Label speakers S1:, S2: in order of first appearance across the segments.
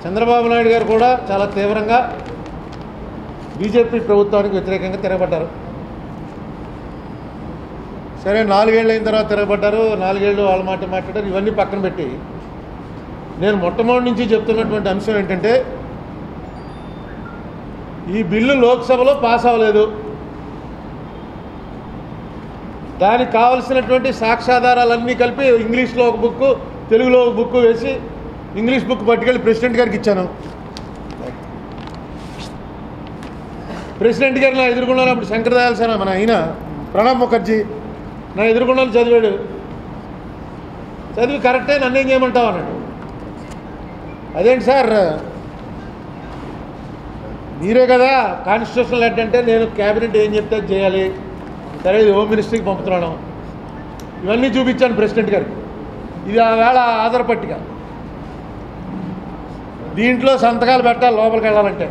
S1: చంద్రబాబు నాయుడు గారు కూడా చాలా తీవ్రంగా బీజేపీ ప్రభుత్వానికి వ్యతిరేకంగా తిరగబడ్డారు సరే నాలుగేళ్ళు అయిన తర్వాత తిరగబడ్డారు నాలుగేళ్ళు వాళ్ళ మాట మాట్లాడారు ఇవన్నీ పక్కన పెట్టి నేను మొట్టమొదటి నుంచి చెప్తున్నటువంటి అంశం ఏంటంటే ఈ బిల్లు లోక్సభలో పాస్ అవ్వలేదు దానికి కావలసినటువంటి సాక్ష్యాధారాలన్నీ కలిపి ఇంగ్లీష్లో ఒక బుక్ తెలుగులో ఒక బుక్ వేసి ఇంగ్లీష్ బుక్ పట్టుకెళ్ళి ప్రెసిడెంట్ గారికి ఇచ్చాను ప్రెసిడెంట్ గారు నా ఎదుర్కొన్నాను అప్పుడు శంకర్ దయాల్ సేన మన ఆయన ప్రణబ్ ముఖర్జీ నా ఎదుర్కొన్నాను చదివాడు చదివి కరెక్టే నన్ను ఏం చేయమంటావు అన్నాడు అదేంటి సార్ మీరే కదా కాన్స్టిట్యూషనల్ హెడ్ అంటే నేను క్యాబినెట్ ఏం చెప్తే అది చేయాలి సరే ఇది హోమ్ మినిస్ట్రీకి పంపుతున్నాను ఇవన్నీ చూపించాను ప్రెసిడెంట్ గారికి ఇది ఆ వేళ ఆధార పట్టిక దీంట్లో సంతకాలు పెట్టాలి లోపలికి వెళ్ళాలంటే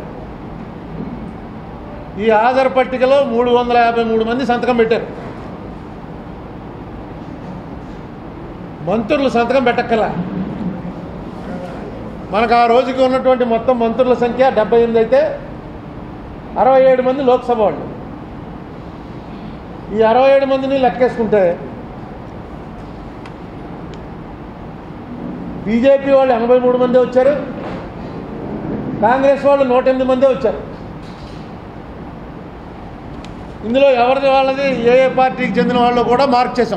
S1: ఈ ఆధార్ పట్టికలో మూడు వందల యాభై మూడు మంది సంతకం పెట్టారు మంత్రులు సంతకం పెట్టక్కల మనకు ఆ రోజుకి ఉన్నటువంటి మొత్తం మంత్రుల సంఖ్య డెబ్బై ఎనిమిది అయితే అరవై ఏడు మంది లోక్సభ వాళ్ళు ఈ అరవై ఏడు మందిని లెక్కేసుకుంటే బీజేపీ వాళ్ళు ఎనభై మూడు మంది వచ్చారు కాంగ్రెస్ వాళ్ళు నూట ఎనిమిది మందే వచ్చారు ఇందులో ఎవరిది వాళ్ళది ఏ ఏ పార్టీకి చెందిన వాళ్ళు కూడా మార్క్ చేశాం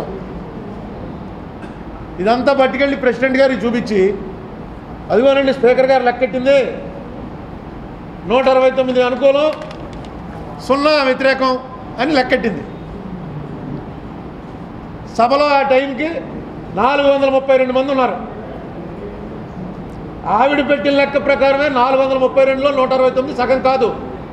S1: ఇదంతా పట్టుకెళ్ళి ప్రెసిడెంట్ గారికి చూపించి అదిగోనండి స్పీకర్ గారు లెక్కెట్టింది నూట అరవై తొమ్మిది అనుకూలం సున్నా వ్యతిరేకం అని లెక్కెట్టింది సభలో ఆ టైంకి నాలుగు వందల ముప్పై రెండు మంది ఉన్నారు ఆవిడ పెట్టిన లెక్క ప్రకారమే నాలుగు వందల ముప్పై రెండులో నూట అరవై తొమ్మిది సగం కాదు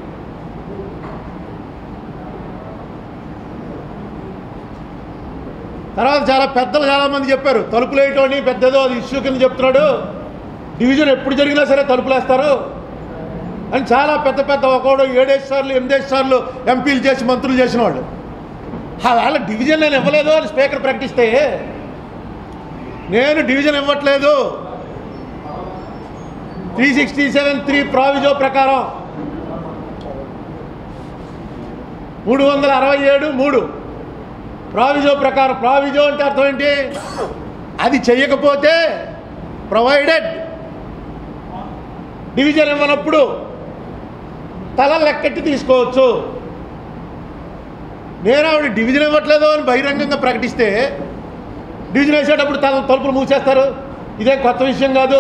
S1: తర్వాత చాలా పెద్దలు చాలామంది చెప్పారు తలుపులు వేయటం పెద్దదో అది ఇష్యూ కింద చెప్తున్నాడు డివిజన్ ఎప్పుడు జరిగినా సరే తలుపులు వేస్తారు అని చాలా పెద్ద పెద్ద ఒకడు ఏడేసి సార్లు ఎనిమిదేసి సార్లు ఎంపీలు చేసి మంత్రులు చేసిన వాళ్ళు ఆ వాళ్ళ డివిజన్ నేను ఇవ్వలేదు అని స్పీకర్ ప్రకటిస్తే నేను డివిజన్ ఇవ్వట్లేదు three sixty seven three proviso ప్రకారం మూడు వందల అరవై ఏడు మూడు ప్రావిజో ప్రకారం ప్రావిజో అంటే అర్థం ఏంటి అది చెయ్యకపోతే ప్రొవైడెడ్ డివిజన్ ఇవ్వనప్పుడు తల లెక్కెట్టి తీసుకోవచ్చు నేను ఆవిడ డివిజన్ ఇవ్వట్లేదు అని బహిరంగంగా ప్రకటిస్తే డివిజన్ వేసేటప్పుడు తల తలుపులు మూసేస్తారు ఇదే కొత్త విషయం కాదు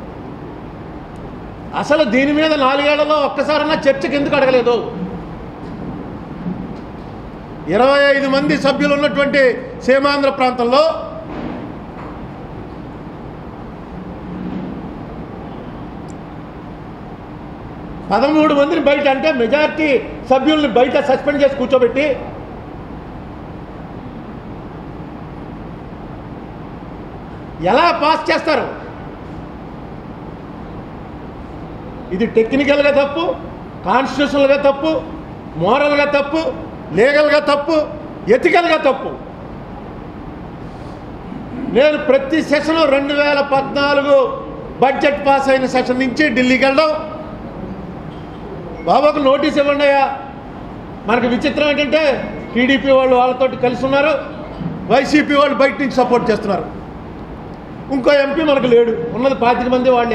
S1: అసలు దీని మీద నాలుగేళ్లలో ఒక్కసారన్నా చర్చకు ఎందుకు అడగలేదు ఇరవై ఐదు మంది సభ్యులు ఉన్నటువంటి సీమాంధ్ర ప్రాంతంలో పదమూడు మందిని బయట అంటే మెజారిటీ సభ్యుల్ని బయట సస్పెండ్ చేసి కూర్చోబెట్టి ఎలా పాస్ చేస్తారు ఇది టెక్నికల్గా తప్పు కాన్స్టిట్యూషనల్గా తప్పు మోరల్గా తప్పు లీగల్గా తప్పు ఎథికల్గా తప్పు నేను ప్రతి సెషన్ రెండు వేల పద్నాలుగు బడ్జెట్ పాస్ అయిన సెషన్ నుంచి ఢిల్లీకి వెళ్ళడం బాబాకు నోటీస్ ఇవ్వండి అయ్యా మనకు విచిత్రం ఏంటంటే టీడీపీ వాళ్ళు వాళ్ళతోటి కలిసి ఉన్నారు వైసీపీ వాళ్ళు బయట నుంచి సపోర్ట్ చేస్తున్నారు ఇంకో ఎంపీ మనకు లేడు ఉన్నది పాతిక మంది వాళ్ళే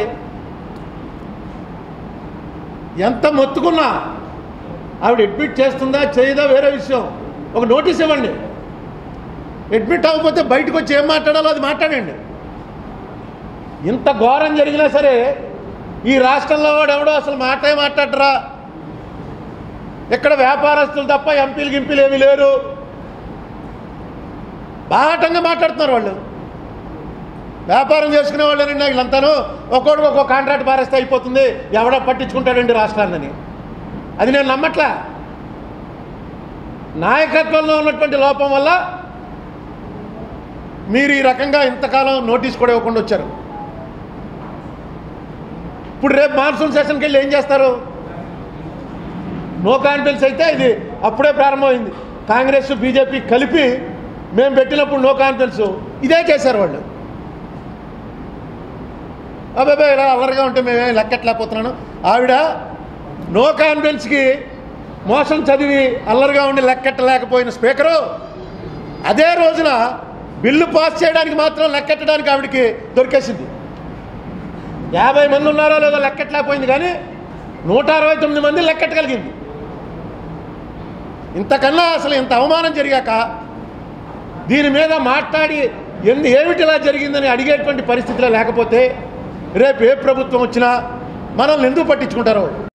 S1: ఎంత మొత్తుకున్నా ఆవిడ అడ్మిట్ చేస్తుందా చేయదా వేరే విషయం ఒక నోటీస్ ఇవ్వండి అడ్మిట్ అవ్వకపోతే బయటకు వచ్చి ఏం మాట్లాడాలో అది మాట్లాడండి ఇంత ఘోరం జరిగినా సరే ఈ రాష్ట్రంలో వాడు ఎవడో అసలు మాటే మాట్లాడరా ఇక్కడ వ్యాపారస్తులు తప్ప ఎంపీలు గింపీలు ఏమీ లేరు బాటంగా మాట్లాడుతున్నారు వాళ్ళు వ్యాపారం చేసుకునే వాళ్ళేనండి వీళ్ళంతాను ఒక్కొక్కడికి ఒక్కొక్క కాంట్రాక్ట్ పారేస్తే అయిపోతుంది ఎవడో పట్టించుకుంటాడండి రాష్ట్రాన్ని అది నేను నమ్మట్లా నాయకత్వంలో ఉన్నటువంటి లోపం వల్ల మీరు ఈ రకంగా ఇంతకాలం నోటీస్ కూడా ఇవ్వకుండా వచ్చారు ఇప్పుడు రేపు మాన్సూన్ సెషన్కి వెళ్ళి ఏం చేస్తారు నో కాన్ఫిడెన్స్ అయితే ఇది అప్పుడే ప్రారంభమైంది కాంగ్రెస్ బీజేపీ కలిపి మేము పెట్టినప్పుడు నో కాన్ఫిడెన్స్ ఇదే చేశారు వాళ్ళు అబ్బాయి ఇలా అల్లరిగా ఉంటే మేమేం లెక్కట్లేకపోతున్నాను ఆవిడ నో కాన్ఫిడెన్స్కి మోసం చదివి అల్లరిగా ఉండి లెక్కట్టలేకపోయిన స్పీకరు అదే రోజున బిల్లు పాస్ చేయడానికి మాత్రం లెక్కెట్టడానికి ఆవిడకి దొరికేసింది యాభై మంది ఉన్నారో లేదో లెక్కట్లేకపోయింది కానీ నూట అరవై తొమ్మిది మంది లెక్కెట్టగలిగింది ఇంతకన్నా అసలు ఇంత అవమానం జరిగాక దీని మీద మాట్లాడి ఎందు ఏమిటి ఇలా జరిగిందని అడిగేటువంటి పరిస్థితిలో లేకపోతే రేపు ఏ ప్రభుత్వం వచ్చినా మనల్ని ఎందుకు పట్టించుకుంటారో